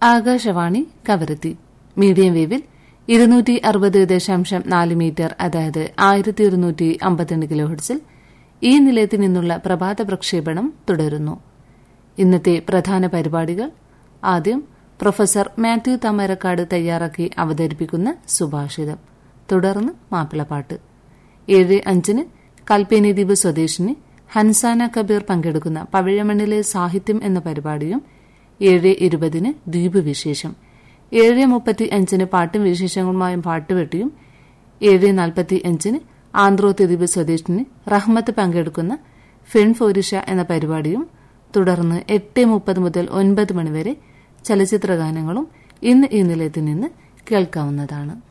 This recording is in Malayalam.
ആകാശവാണി കവരത്തി മീഡിയം വേവിൽ ഇരുന്നൂറ്റി അറുപത് ദശാംശം നാല് മീറ്റർ അതായത് ആയിരത്തി ഒരുന്നൂറ്റി അമ്പത്തിരണ്ട് കിലോഹെർട്സിൽ ഈ നിലയത്തിൽ നിന്നുള്ള പ്രഭാത പ്രക്ഷേപണം തുടരുന്നു ഇന്നത്തെ പ്രധാന പരിപാടികൾ ആദ്യം പ്രൊഫസർ മാത്യു തമരക്കാട് തയ്യാറാക്കി അവതരിപ്പിക്കുന്ന സുഭാഷിതം തുടർന്ന് മാപ്പിളപ്പാട്ട് ഏഴ് അഞ്ചിന് കൽപ്പേനി ദ്വീപ് സ്വദേശിനി ഹൻസാന കബീർ പങ്കെടുക്കുന്ന പവിഴമണ്ണിലെ സാഹിത്യം എന്ന പരിപാടിയും ഏഴ് ഇരുപതിന് ദ്വീപ് വിശേഷം ഏഴ് മുപ്പത്തി അഞ്ചിന് പാട്ടും വിശേഷങ്ങളുമായും പാട്ടുവെട്ടിയും ഏഴ് നാൽപ്പത്തി അഞ്ചിന് ആന്ധ്രോത്ത് ദ്വീപ് സ്വദേശിനി റഹ്മത്ത് പങ്കെടുക്കുന്ന ഫെൺഫോരിഷ എന്ന പരിപാടിയും തുടർന്ന് എട്ട് മുപ്പത് മുതൽ ഒൻപത് മണിവരെ ചലച്ചിത്ര ഗാനങ്ങളും ഇന്ന് ഈ നിലയത്തിൽ നിന്ന് കേൾക്കാവുന്നതാണ്